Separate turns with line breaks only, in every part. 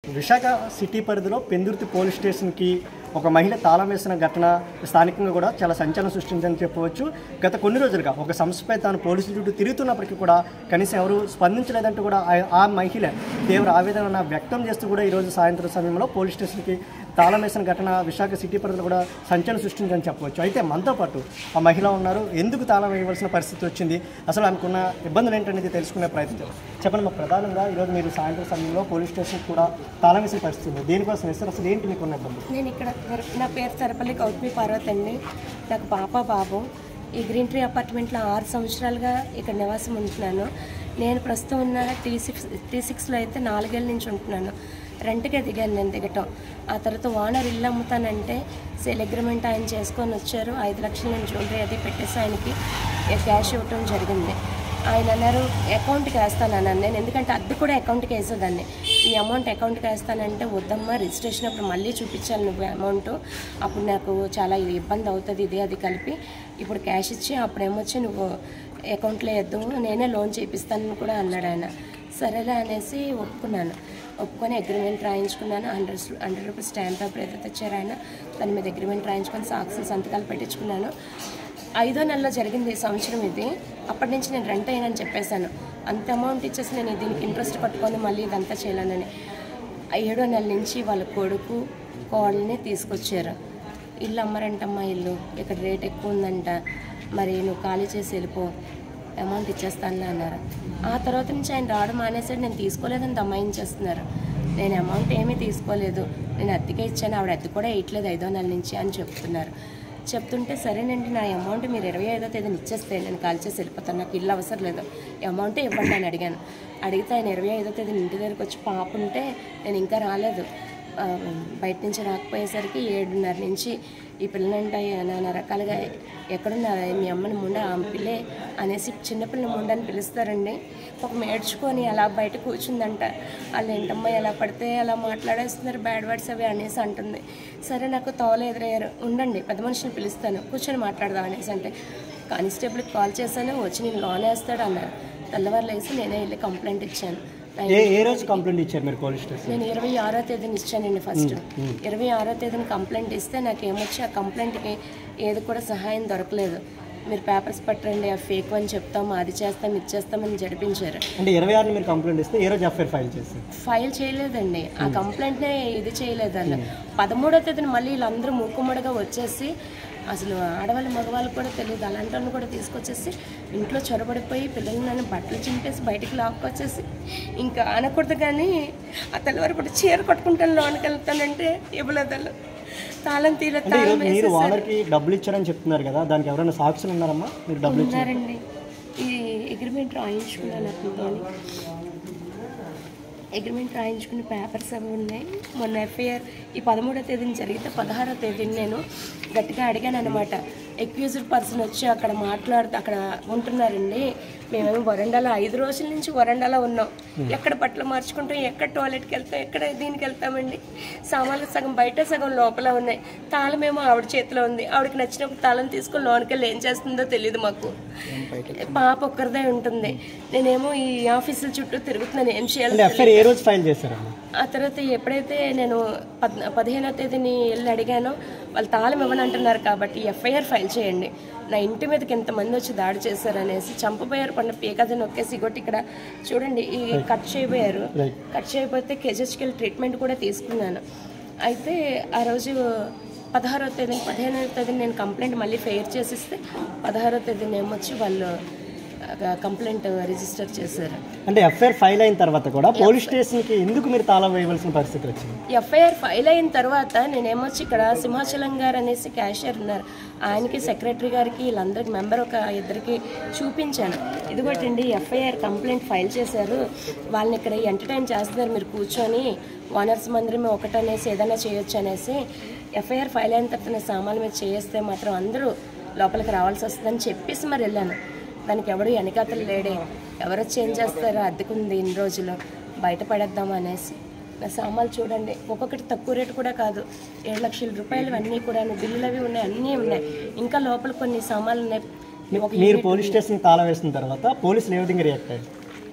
Visakha city పరిధిలో Pendurthi police స్టేషన్కి ఒక మహిళ తాళం వేసిన ఘటన స్థానికంగా కూడా చాలా సంచలనం సృష్టించని చెప్పవచ్చు గత కొన్ని రోజులుగా ఒక సంస్థపై తాను పోలీసుల చుట్టూ తిరుగుతున్నప్పటికీ కూడా కనీసం ఎవరు స్పందించలేదంటూ కూడా ఆ- ఆ మహిళ తీవ్ర ఆవేదన వ్యక్తం చేస్తూ కూడా ఈరోజు సాయంత్రం సమయంలో పోలీస్ స్టేషన్కి తాళం వేసిన ఘటన విశాఖ సిటీ పరిధిలో కూడా సంచలనం సృష్టించని చెప్పవచ్చు అయితే మనతో పాటు ఆ మహిళ ఉన్నారు ఎందుకు తాళం వేయవలసిన పరిస్థితి వచ్చింది అసలు ఆమెకున్న ఇబ్బందులు ఏంటనేది తెలుసుకునే ప్రయత్నం చెప్పండి మా ప్రధానంగా ఈరోజు మీరు సాయంత్రం సమయంలో పోలీస్ స్టేషన్ కూడా తాళం వేసిన పరిస్థితి ఉంది దేనికోసం వేస్తారు అసలు ఏంటి మీకున్న ఇబ్బంది
నేను ఇక్కడ తిరు- నా పేరు సరపల్లి గౌతమి పార్వతి అండి నాకు పాప బాబు ఈ గ్రీన్ ట్రీ అపార్ట్మెంట్లో ఆరు సంవత్సరాలుగా ఇక్కడ నివాసం ఉంటున్నాను నేను ప్రస్తుతం ఉన్న టీ సిక్స్ టీ సిక్స్లో అయితే నాలుగేళ్ళ నుంచి ఉంటున్నాను రెంట్కే దిగాను నేను దిగటం ఆ తర్వాత ఓనర్ ఇల్లు అమ్ముతానంటే సేల్ అగ్రిమెంట్ ఆయన చేసుకొని వచ్చారు ఐదు లక్షలు నేను జ్యువెలరీ అది పెట్టేసి ఆయనకి క్యాష్ ఇవ్వటం జరిగింది ఆయన అన్నారు అకౌంట్కి వేస్తానన్నాను నేను ఎందుకంటే అద్దె కూడా అకౌంట్కి వేసేదాన్ని ఈ అమౌంట్ అకౌంట్కి వేస్తానంటే వద్దమ్మా రిజిస్ట్రేషన్ అప్పుడు మళ్ళీ చూపించాలి నువ్వు అమౌంట్ అప్పుడు నాకు చాలా ఇబ్బంది అవుతుంది ఇది అది కలిపి ఇప్పుడు క్యాష్ ఇచ్చి అప్పుడు ఏమొచ్చి నువ్వు అకౌంట్లో వేద్దాము నేనే లోన్ చేపిస్తానని కూడా అన్నాడు ఆయన సరేలే అనేసి ఒప్పుకున్నాను ఒప్పుకొని అగ్రిమెంట్ రాయించుకున్నాను hundred hundred rupees stamp paper ఏదైతే తెచ్చారో ఆయన దాని మీద అగ్రిమెంట్ రాయించుకొని సాక్షి సంతకాలు పెట్టించుకున్నాను ఐదో నెలలో జరిగింది ఈ సంవత్సరం ఇది అప్పటి నుంచి నేను రెంట్ అయ్యానని చెప్పేశాను అంత అమౌంట్ ఇచ్చేసి నేను దీనికి ఇంట్రెస్ట్ కట్టుకొని మళ్ళీ ఇదంతా చేయాలని ఆ ఏడో నెల నుంచి వాళ్ళ కొడుకు కోడల్ని తీసుకొచ్చారు ఇల్లు అమ్మరంటమ్మా ఇల్లు ఇక్కడ రేట్ ఎక్కువ ఉందంట మరి నువ్వు ఖాళీ చేసి వెళ్ళిపో అమౌంట్ ఇచ్చేస్తానులే అన్నారు ఆ తర్వాత నుంచి ఆయన రావడం మానేసాడు నేను తీసుకోలేదని దమ్మాయించేస్తున్నారు నేను అమౌంట్ ఏమీ తీసుకోలేదు నేను అద్దెకే ఇచ్చాను ఆవిడ అద్దె కూడా వేయట్లేదు ఐదో నెల నుంచి అని చెప్తున్నారు చెప్తుంటే సరేనండి నా అమౌంట్ మీరు ఇరవై ఐదో తేదీని ఇచ్చేస్తే నేను కాల్ చేసి వెళ్ళిపోతాను నాకు ఇల్లు అవసరం లేదు ఈ అమౌంట్ ఇవ్వండి అని అడిగాను అడిగితే ఆయన ఇరవై ఐదో తేదీని ఇంటి దగ్గరికి వచ్చి పాప ఉంటే నేను ఇంకా రాలేదు ఆ, బయట నుంచి రాకపోయేసరికి ఏడున్నర నుంచి ఈ పిల్లలంట నానా రకాలుగా ఎక్కడున్నారు మీ అమ్మని ముండ ఆ పిల్లే అనేసి చిన్నపిల్లని ముండని పిలుస్తారండి ఒక మేడ్చుకొని అలా బయట కూర్చుందంట వాళ్ళు ఏంటమ్మా ఎలా పడితే అలా మాట్లాడేస్తున్నారు బ్యాడ్ వర్డ్స్ అవి అనేసి అంటుంది సరే నాకు తోల ఎదురయ్యారు ఉండండి పెద్ద మనిషిని పిలుస్తాను కూర్చొని మాట్లాడదాం అనేసి అంటే కానిస్టేబుల్కి కాల్ చేశాను వచ్చి నేను లోన్ వేస్తాడు అన్నారు తెల్లవారు లేసి నేనే వెళ్ళి కంప్లైంట్ ఇచ్చాను నా
ఏ ఏ రోజు కంప్లైంట్ ఇచ్చారు మీరు పోలీస్ స్టేషన్
నేను ఇరవై ఆరో తేదీని ఇచ్చానండి ఫస్ట్ ఇరవై ఆరో తేదీని కంప్లైంట్ ఇస్తే నాకు ఏమొచ్చి ఆ కంప్లైంట్కి ఏది కూడా సహాయం దొరకలేదు మీరు పేపర్స్ పట్టండి ఆ ఫేక్ అని చెప్తాము అది చేస్తాం ఇది చేస్తామని జరిపించారు
అంటే ఇరవై ఆరుని మీరు కంప్లైంట్ ఇస్తే ఏ రోజు ఎఫ్ఐఆర్ ఫైల్ చేశారు
ఫైల్ చేయలేదండి ఆ కంప్లైంట్నే ఇది చేయలేదండి పదమూడో తేదీన మళ్ళీ వీళ్ళందరూ మూకుమ్మడిగా వచ్చేసి అసలు ఆడవాళ్ళు మగవాళ్ళు కూడా తెలియదు అలాంటి వాళ్ళని కూడా తీసుకొచ్చేసి ఇంట్లో చొరబడిపోయి పిల్లల్ని నన్ను బట్టలు చింపేసి బయటికి లాక్కొచ్చేసి ఇంకా అనకూడదు కానీ ఆ తెల్లవారు కూడా చీర కట్టుకుంటాను లోనికి వెళ్తానంటే ఇవ్వలేదు వాళ్ళు. తాళం తీర
అంటే
తాళం
ఈరోజు మీరు
వేసేసారు
ఓనర్కి డబ్బులు ఇచ్చారని చెప్తున్నారు కదా దానికి ఎవరైనా సాక్షులు ఉన్నారమ్మా మీరు డబ్బులు ఇచ్చారు
ఉన్నారండి ఈ అగ్రిమెంట్ రాయించుకున్నాను అతనితో అగ్రిమెంట్ రాయించుకుని పేపర్స్ అవి ఉన్నాయి మొన్న ఎఫ్ఐఆర్ ఈ పదమూడో తేదీని జరిగితే పదహారో తేదీని నేను గట్టిగా అడిగాను అనమాట ఎక్యూజ్డ్ పర్సన్ వచ్చి అక్కడ మాట్లాడుతూ అక్కడ ఉంటున్నారండి మేమేమో వరండాలో ఐదు రోజుల నుంచి వరండాలో ఉన్నాం ఎక్కడ బట్టలు మార్చుకుంటాం ఎక్కడ టాయిలెట్కి వెళ్తాం ఎక్కడ దీనికి వెళ్తామండి సామాన్లు సగం బయట సగం లోపల ఉన్నాయి తాళమేమో ఆవిడ చేతిలో ఉంది ఆవిడకి నచ్చినప్పుడు తాళం తీసుకొని లోనికి వెళ్ళి ఏం చేస్తుందో తెలియదు మాకు పాప ఒక్కరిదే ఉంటుంది నేనేమో ఈ ఆఫీసుల చుట్టూ తిరుగుతున్నాను ఏం చేయాలో
అంటే ఎఫ్ఐఆర్ ఏ రోజు ఫైల్ చేశారమ్మా
ఆ తర్వాత ఎప్పుడైతే నేను పద్ పదిహేనో తేదీని వెళ్ళి అడిగానో వాళ్ళు తాళం ఇవ్వనంటున్నారు కాబట్టి ఎఫ్ఐఆర్ ఫైల్ చేయండి నా ఇంటి మీదకి ఎంతమంది వచ్చి దాడి చేశారు అనేసి చంపబోయారు పడిన పీకది నొక్కేసి కొట్టి ఇక్కడ చూడండి ఈ కట్ చేయబోయారు
Right.
కట్ చేయబోతే కేజెస్కి వెళ్ళి ట్రీట్మెంట్ కూడా తీసుకున్నాను అయితే ఆ రోజు పదహారో తేదీ పదిహేనో తేదీని నేను కంప్లైంట్ మళ్ళీ ఫెయిర్ చేసిస్తే పదహారో తేదీని ఏమొచ్చి వాళ్ళు కంప్లైంట్ రిజిస్టర్ చేశారు
అంటే ఎఫ్ఐఆర్ ఫైల్ అయిన తర్వాత కూడా పోలీస్ స్టేషన్కి ఎందుకు మీరు తాళం వేయవలసిన పరిస్థితి వచ్చింది
ఎఫ్ఐఆర్ ఫైల్ అయిన తర్వాత నేనేమొచ్చి ఇక్కడ సింహాచలం గారు అనేసి క్యాషియర్ ఉన్నారు ఆయనకి సెక్రటరీ గారికి వీళ్ళందరికి మెంబర్ ఒక ఇద్దరికి చూపించాను ఇదిగోటండి ఎఫ్ఐఆర్ కంప్లైంట్ ఫైల్ చేశారు వాళ్ళని ఇక్కడ ఎంటర్టైన్ చేస్తున్నారు మీరు కూర్చొని ఓనర్స్ మందిరమే ఒకటనేసి ఏదైనా చేయొచ్చు అనేసి ఎఫ్ఐఆర్ ఫైల్ అయిన తర్వాత నేను సామాన్ల మీద చేస్తే మాత్రం అందరూ లోపలికి రావాల్సి వస్తుందని చెప్పేసి మరి వెళ్ళాను దానికి ఎవడు వెనకాతలు లేడే ఎవరు చేంజ్ చేస్తారో అద్దెకుంది ఇన్ని రోజులు బయట పడేద్దాం అనేసి నా సామాన్లు చూడండి ఒక్కొక్కటి తక్కువ రేటు కూడా కాదు ఏడు లక్షల రూపాయలు అన్నీ కూడా బిల్లులు అవి ఉన్నాయి అన్నీ ఉన్నాయి ఇంకా లోపల కొన్ని సామాన్లు ఉన్నాయి ఒక
మీరు పోలీస్ స్టేషన్ తాళం వేసిన తర్వాత పోలీసులు ఏ విధంగా రియాక్ట్ అయ్యారు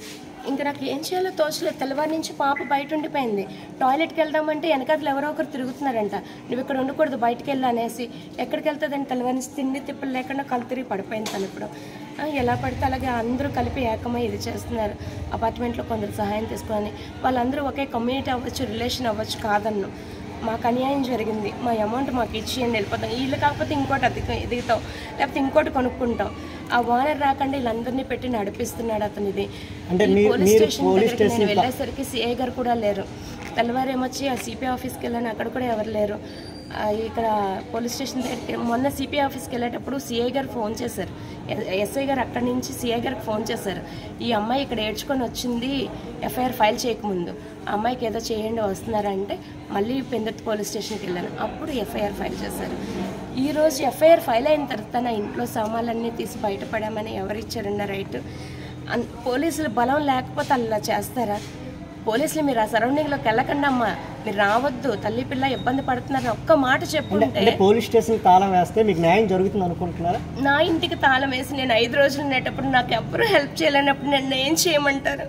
ఇంకా నాకు ఏం చేయాలో తోచలేదు తెల్లవారి నుంచి పాప బయట ఉండిపోయింది టాయిలెట్కి వెళ్దామంటే వెనకాతలు ఎవరో ఒకరు తిరుగుతున్నారంట నువ్వు ఇక్కడ ఉండకూడదు బయటికి వెళ్ళి అనేసి ఎక్కడికి వెళ్తుందని తెల్లవారి నుంచి తిండి తిప్పలు లేకుండా కళ్ళు తిరిగి పడిపోయింది తను ఇప్పుడు ఆ, ఎలా పడితే అలాగే అందరూ కలిపి ఏకమై ఇది చేస్తున్నారు అపార్ట్మెంట్లో కొందరు సహాయం తీసుకొని వాళ్ళందరూ ఒకే కమ్యూనిటీ అవ్వచ్చు రిలేషన్ అవ్వచ్చు కాదన్ను మాకు అన్యాయం జరిగింది మా అమౌంట్ మాకు ఇచ్చి అని వెళ్ళిపోతాం వీళ్ళు కాకపోతే ఇంకోటి అదిగ ఎదుగుతాం లేకపోతే ఇంకోటి కొనుక్కుంటాం ఆ ఓనర్ రాకుండా వీళ్ళందరినీ పెట్టి నడిపిస్తున్నాడు అతను ఇది
అంటే
ఈ
మీ-
పోలీస్
మీరు
స్టేషన్
పోలీస్
దగ్గరికి నేను
స్టేషన్
వెళ్ళేసరికి సిఐ గారు కూడా లేరు తెల్లవారేమొచ్చి ఆ సిపి ఆఫీస్కి వెళ్ళాను అక్కడ కూడా ఎవరు లేరు ఆ, ఇక్కడ పోలీస్ స్టేషన్ దగ్గరికి మొన్న సిపి ఆఫీస్కి వెళ్ళేటప్పుడు సిఐ గారు ఫోన్ చేశారు ఎ- ఎస్ఐ గారు అక్కడి నుంచి సిఐ గారికి ఫోన్ చేశారు ఈ అమ్మాయి ఇక్కడ ఏడ్చుకొని వచ్చింది ఎఫ్ఐఆర్ ఫైల్ చేయకముందు ఆ అమ్మాయికి ఏదో చేయండి వస్తున్నారంటే మళ్ళీ పెందర్తి పోలీస్ స్టేషన్కి వెళ్ళాను అప్పుడు ఎఫ్ఐఆర్ ఫైల్ చేశారు ఈ రోజు ఎఫ్ఐఆర్ ఫైల్ అయిన తర్వాత నా ఇంట్లో సామాన్లన్నీ తీసి బయటపడామని ఎవరు ఇచ్చారన్న రైట్ అన్- పోలీసులు బలం లేకపోతే అలా చేస్తారా పోలీసులు మీరు ఆ సరౌండింగ్లోకి వెళ్ళకండి అమ్మా మీరు రావద్దు తల్లి పిల్ల ఇబ్బంది పడుతున్నారని ఒక్క మాట చెప్పుంటే
అంటే పోలీస్ స్టేషన్ తాళం వేస్తే మీకు న్యాయం జరుగుతుంది అనుకుంటున్నారా
నా ఇంటికి తాళం వేసి నేను ఐదు రోజులు ఉండేటప్పుడు నాకు ఎవ్వరూ హెల్ప్ చేయలేనప్పుడు నన్ను ఏం చేయమంటారు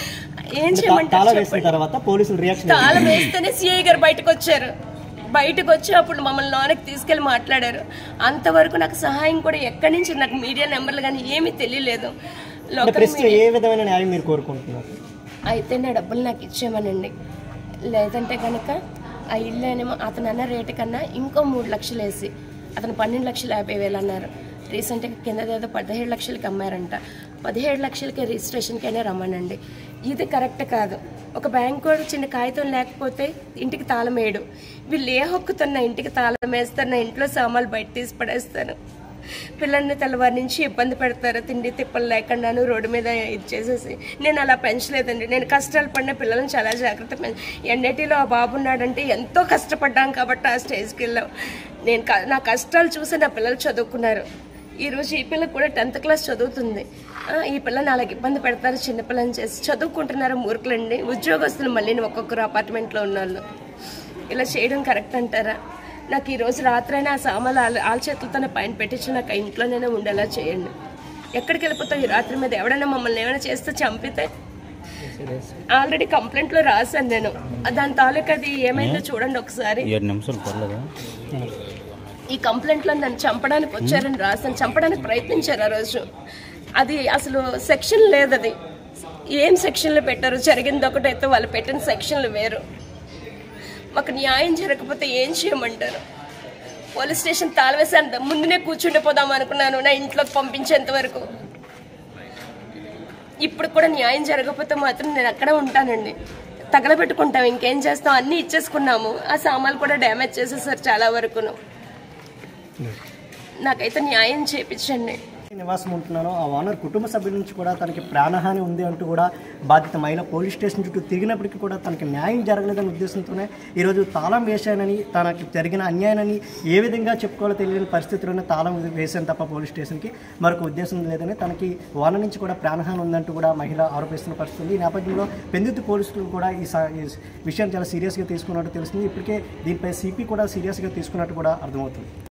ఏం
తా-
చేయమంటారు
తాళం
చెప్పండి.
వేసిన తర్వాత పోలీసులు రియాక్షన్
తాళం వేస్తేనే సిఐ గారు బయటకు వచ్చారు బయటకు వచ్చి అప్పుడు మమ్మల్ని లోనకి తీసుకెళ్ళి మాట్లాడారు అంతవరకు నాకు సహాయం కూడా ఎక్కడి నుంచి నాకు మీడియా నెంబర్లు కానీ ఏమీ తెలియలేదు
అంటే
లోకల్
ప్రస్తుతం ఏ విధమైన న్యాయం మీరు కోరుకుంటున్నారు
అయితే నా డబ్బులు నాకు ఇచ్చేయమనండి లేదంటే కనుక ఆ ఇల్లు ఏమో అతను అన్న రేటు కన్నా ఇంకో మూడు లక్షలు వేసి అతను పన్నెండు లక్షల యాభై వేలు అన్నారు రీసెంట్గా కిందదేదో పదిహేడు లక్షలకి అమ్మారంట పదిహేడు లక్షలకి రిజిస్ట్రేషన్కైనా రమ్మనండి ఇది కరెక్ట్ కాదు ఒక బ్యాంక్ కూడా చిన్న కాగితం లేకపోతే ఇంటికి తాళం వేయడు వీళ్ళు ఏ హక్కుతో నా ఇంటికి తాళం వేస్తారు నా ఇంట్లో సామాన్లు బయట తీసి పడేస్తాను పిల్లల్ని తెల్లవారి నుంచి ఇబ్బంది పెడతారు తిండి తిప్పలు లేకుండాను రోడ్డు మీద ఇది చేసేసి నేను అలా పెంచలేదండి నేను కష్టాలు పడిన పిల్లల్ని చాలా జాగ్రత్త పెంచ ఎన్ఐటీలో ఆ బాబు ఉన్నాడంటే ఎంతో కష్టపడ్డాం కాబట్టి ఆ స్టేజ్కి వెళ్ళాం నేను క- నా కష్టాలు చూసి నా పిల్లలు చదువుకున్నారు ఈరోజు ఈ పిల్ల కూడా టెన్త్ క్లాస్ చదువుతుంది ఆ, ఈ పిల్లని అలాగ ఇబ్బంది పెడతారు చిన్నపిల్లని చేసి చదువుకుంటున్నారు మూర్ఖులండి ఉద్యోగస్తులు మళ్ళీ ఒక్కొక్కరు అపార్ట్మెంట్లో ఉన్నవాళ్ళు ఇలా చేయడం కరెక్ట్ అంటారా నాకు ఈ రోజు రాత్రైనా ఆ సామాన్లు ఆళ్ళ ఆళ్ళ చేతులతోనే పైన పెట్టించి నాకు ఆ ఇంట్లోనే ఉండేలా చేయండి ఎక్కడికి వెళ్ళిపోతావు ఈ రాత్రి మీద ఎవడైనా మమ్మల్ని ఏమైనా చేస్తే చంపితే ఆల్రెడీ కంప్లైంట్లో రాశాను నేను దాని తాలూకు అది ఏమైందో చూడండి ఒకసారి
ఏడు నిమిషాలు పర్లేదా
ఈ కంప్లైంట్లో నన్ను చంపడానికి వచ్చారని రాశాను చంపడానికి ప్రయత్నించారు ఆ రోజు అది అసలు సెక్షన్ లేదు అది ఏం సెక్షన్లు పెట్టారు జరిగింది ఒకటైతే వాళ్ళు పెట్టిన సెక్షన్లు వేరు మాకు న్యాయం జరగకపోతే ఏం చేయమంటారు పోలీస్ స్టేషన్ తాళవేసాను ముందునే కూర్చుండిపోదాం అనుకున్నాను నా ఇంట్లోకి పంపించేంత వరకు ఇప్పుడు కూడా న్యాయం జరగకపోతే మాత్రం నేను అక్కడే ఉంటానండి తగలబెట్టుకుంటాం ఇంకేం చేస్తాం అన్నీ ఇచ్చేసుకున్నాము ఆ సామాన్లు కూడా డ్యామేజ్ చేసేసారు చాలా వరకును నాకైతే న్యాయం చేపించండి
నివాసం ఉంటున్నాను ఆ ఓనర్ కుటుంబ సభ్యుల నుంచి కూడా తనకి ప్రాణహాని ఉంది అంటూ కూడా బాధిత మహిళ పోలీస్ స్టేషన్ చుట్టూ తిరిగినప్పటికీ కూడా తనకి న్యాయం జరగలేదనే ఉద్దేశంతోనే ఈరోజు తాళం వేశానని తనకి జరిగిన అన్యాయాన్ని ఏ విధంగా చెప్పుకోవాలో తెలియని పరిస్థితిలోనే తాళం వేశాను తప్ప పోలీస్ స్టేషన్కి మరొక ఉద్దేశం లేదని తనకి ఓనర్ నుంచి కూడా ప్రాణహాని ఉందంటూ కూడా మహిళ ఆరోపిస్తున్న పరిస్థితి ఉంది ఈ నేపథ్యంలో పెందుతు పోలీసులు కూడా ఈ స- ఈ విషయాన్ని చాలా సీరియస్గా తీసుకున్నట్టు తెలుస్తుంది ఇప్పటికే దీనిపై సిపి కూడా సీరియస్గా తీసుకున్నట్టు కూడా అర్థమవుతుంది